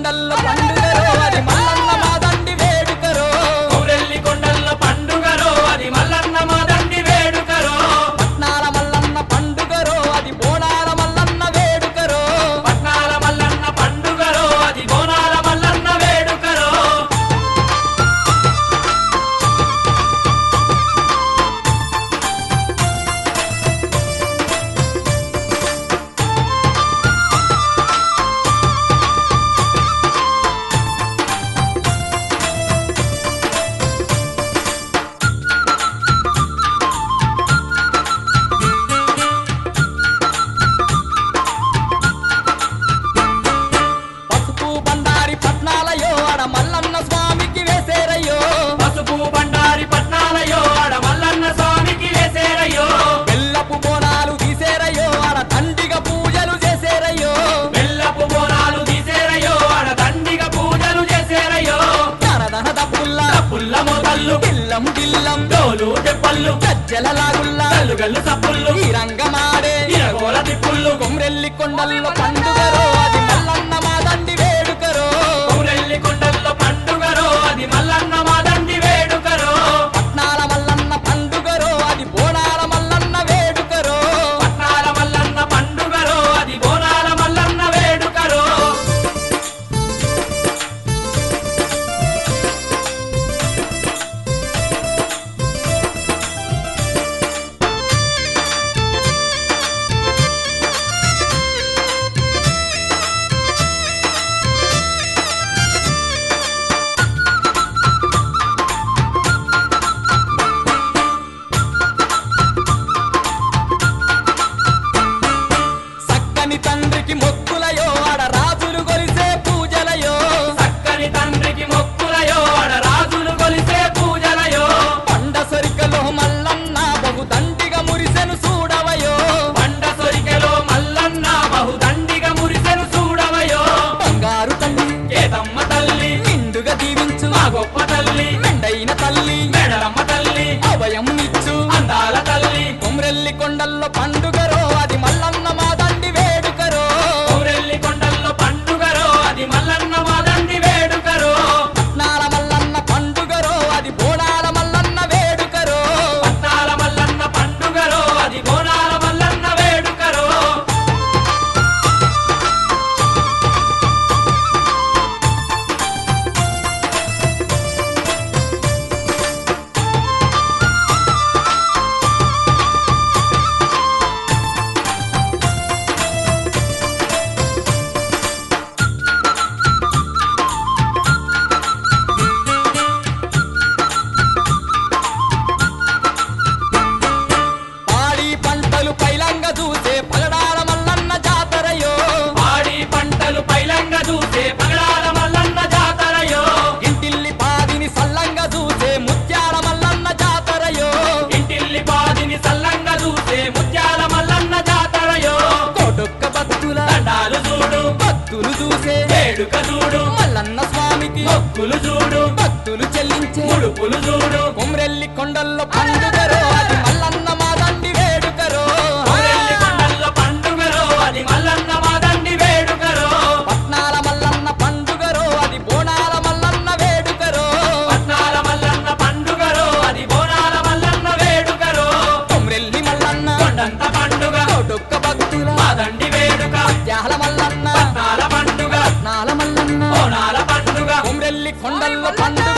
కొండల్లో పండుగరో అది మల్లన్న మాదండి వేడుకరో ఊరెల్లి కొండల్లో పండుగరో అది మల్లన్న మాదండి వేడుకరో పట్నాల మల్లన్న పండుగరో అది బోనాల మల్లన్న వేడుకరో పట్నాల మల్లన్న పండుగరో అది బోనాల మల్లన్న వేడుకరో పసుపు బండారి పట్నాలయో ఆడ మల్లన్న స్వామికి వేసేరయ్యో పసుపు బండారి పట్నాలయో ఆడ మల్లన్న స్వామికి వేసేరయ్యో బెల్లపు బోనాలు తీసేరయ్యో ఆడ దండిగా పూజలు చేసేరయ్యో బెల్లపు బోనాలు తీసేరయ్యో ఆడ దండిగా పూజలు చేసేరయ్యో ధనధన దప్పుల్లా పుల్ల మోతల్లు పిల్లం గిల్లం డోలు దెబ్బళ్ళు గజ్జల లాగుల్లా గల్లు గల్లు సప్పుళ్ళు ఈ రంగమాడే ఇరగోల తిప్పుళ్ళు కొమ్రెల్లి కొండల్లో పండుగరో అది మల్లన్న మాదండి వేడుకరో ఊరెల్లి కొండల్లో పండుగరో అది మల్లన్న మాదండి వేడుకరో పట్నాల మల్లన్న పండుగరో అది బోనాల మల్లన్న వేడుకరో పట్నాల మల్లన్న పండుగరో అది బోనాల మల్లన్న వేడుకరో సక్కని తండ్రికి మొక్కులయో ఆడ రాజులు గొలిసే పూజలయో చక్కని తండ్రికి మొక్కులయో ఆడ రాజులు కొలిసే పూజలయో పండ సరికలో మల్లన్న బహు దండిగా మురిసెను చూడవయో పండ సొరికెలో మల్లన్న బహుదండిగా మురిసెను చూడవయో బంగారు తల్లి కేతమ్మ తల్లి నిండుగా దీవించు మా గొప్ప తల్లి మెండైన తల్లి మెడలమ్మ తల్లి అభయం ఇచ్చు అందాల తల్లి కొమ్రెల్లి కొండల్లో పండుగరో అది మల్లన్న మాదండి వేడుకరో ఊరెల్లి కొండల్లో పండుగరో అది మల్లన్న మాదండి వేడుకరో పట్నాల మల్లన్న పండుగరో అది బోనాల మల్లన్న వేడుకరో పట్నాల మల్లన్న పండుగరో అది బోనాల మల్లన్న వేడుకరో పాడి పంటలు పైలంగా చూసే పగడాల మల్లన్న జాతరయో పాడి పంటలు పైలంగా చూసే పగడాల మల్లన్న జాతరయో ఇంటిల్లి పాదిని సల్లంగా చూసే ముత్యాల మల్లన్న జాతరయో ఇంటిల్లి పాదిని సల్లంగా చూసే ముత్యాల మల్లన్న జాతరయో కోటొక్క భక్తుల దండాలు చూడు భక్తులు చూసే వేడుక చూడు మల్లన్న స్వామికి మొక్కులు చూడు భక్తులు చెల్లించే ముడుపులు చూడు కొమ్రెల్లి కొండల్లో పండుగరో అది మల్లన్న మాదండి వేడుకరో ఊరెల్లి కొండల్లో పండుగరో అది మల్లన్న మాదండి వేడుకరో పట్నాల మల్లన్న పండుగరో అది బోనాల మల్లన్న వేడుకరో పట్నాల మల్లన్న పండుగరో అది బోనాల మల్లన్న వేడుకరో కొమ్రెల్లి మల్లన్న కొండంత పండుగ కోటొక్క భక్తుల మాదండి వేడుక త్యాల మల్లన్న పట్నాల పండుగ నాల మల్లన్న బోనాల పండుగ కొమ్రెల్లి కొండల్లో పండుగ